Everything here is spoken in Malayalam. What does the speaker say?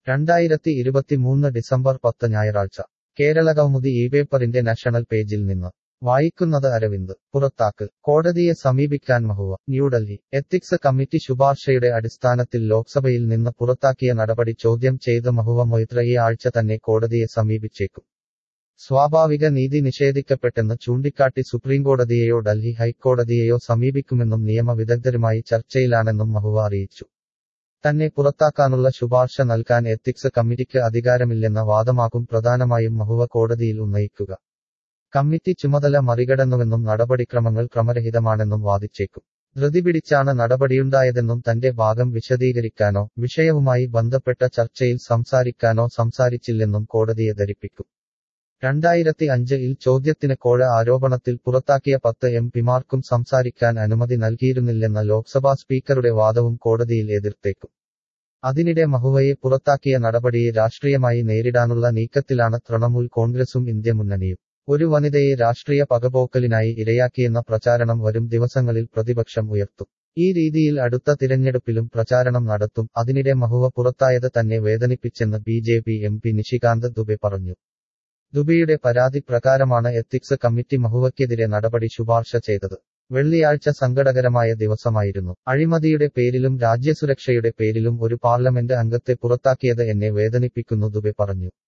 രണ്ടായിരത്തി ഇരുപത്തിമൂന്ന് ഡിസംബർ പത്ത് ഞായറാഴ്ച കേരളകൗമുദി ഈ പേപ്പറിന്റെ നാഷണൽ പേജിൽ നിന്ന് വായിക്കുന്നത് അരവിന്ദ് പുറത്താക്ക് കോടതിയെ സമീപിക്കാൻ മഹുവ ന്യൂഡൽഹി എത്തിക്സ് കമ്മിറ്റി ശുപാർശയുടെ അടിസ്ഥാനത്തിൽ ലോക്സഭയിൽ നിന്ന് പുറത്താക്കിയ നടപടി ചോദ്യം ചെയ്ത് മഹുവ മൊയ്ത്ര ഈ ആഴ്ച തന്നെ കോടതിയെ സമീപിച്ചേക്കും സ്വാഭാവിക നീതി നിഷേധിക്കപ്പെട്ടെന്ന് ചൂണ്ടിക്കാട്ടി സുപ്രീംകോടതിയെയോ ഡൽഹി ഹൈക്കോടതിയെയോ സമീപിക്കുമെന്നും നിയമവിദഗ്ധരുമായി ചർച്ചയിലാണെന്നും മഹുവ അറിയിച്ചു തന്നെ പുറത്താക്കാനുള്ള ശുപാർശ നൽകാൻ എത്തിക്സ് കമ്മിറ്റിക്ക് അധികാരമില്ലെന്ന വാദമാകും പ്രധാനമായും മഹുവ കോടതിയിൽ ഉന്നയിക്കുക കമ്മിറ്റി ചുമതല മറികടന്നുവെന്നും നടപടിക്രമങ്ങൾ ക്രമരഹിതമാണെന്നും വാദിച്ചേക്കും ധൃതി പിടിച്ചാണ് നടപടിയുണ്ടായതെന്നും തന്റെ ഭാഗം വിശദീകരിക്കാനോ വിഷയവുമായി ബന്ധപ്പെട്ട ചർച്ചയിൽ സംസാരിക്കാനോ സംസാരിച്ചില്ലെന്നും കോടതിയെ ധരിപ്പിക്കും രണ്ടായിരത്തി അഞ്ചിൽ ചോദ്യത്തിന് കോഴ ആരോപണത്തിൽ പുറത്താക്കിയ പത്ത് എം പിമാർക്കും സംസാരിക്കാൻ അനുമതി നൽകിയിരുന്നില്ലെന്ന ലോക്സഭാ സ്പീക്കറുടെ വാദവും കോടതിയിൽ എതിർത്തേക്കും അതിനിടെ മഹുവയെ പുറത്താക്കിയ നടപടിയെ രാഷ്ട്രീയമായി നേരിടാനുള്ള നീക്കത്തിലാണ് തൃണമൂൽ കോൺഗ്രസും ഇന്ത്യ മുന്നണിയും ഒരു വനിതയെ രാഷ്ട്രീയ പകപോക്കലിനായി ഇരയാക്കിയെന്ന പ്രചാരണം വരും ദിവസങ്ങളിൽ പ്രതിപക്ഷം ഉയർത്തും ഈ രീതിയിൽ അടുത്ത തിരഞ്ഞെടുപ്പിലും പ്രചാരണം നടത്തും അതിനിടെ മഹുവ പുറത്തായത് തന്നെ വേദനിപ്പിച്ചെന്ന് B J P M P Nishikant Dubey പറഞ്ഞു ദുബെയുടെ പരാതി പ്രകാരമാണ് എത്തിക്സ് കമ്മിറ്റി മഹുവയ്ക്കെതിരെ നടപടി ശുപാർശ ചെയ്തത് വെള്ളിയാഴ്ച സങ്കടകരമായ ദിവസമായിരുന്നു അഴിമതിയുടെ പേരിലും രാജ്യസുരക്ഷയുടെ പേരിലും ഒരു പാർലമെന്റ് അംഗത്തെ പുറത്താക്കിയത് എന്നെ വേദനിപ്പിക്കുന്നു ദുബെ പറഞ്ഞു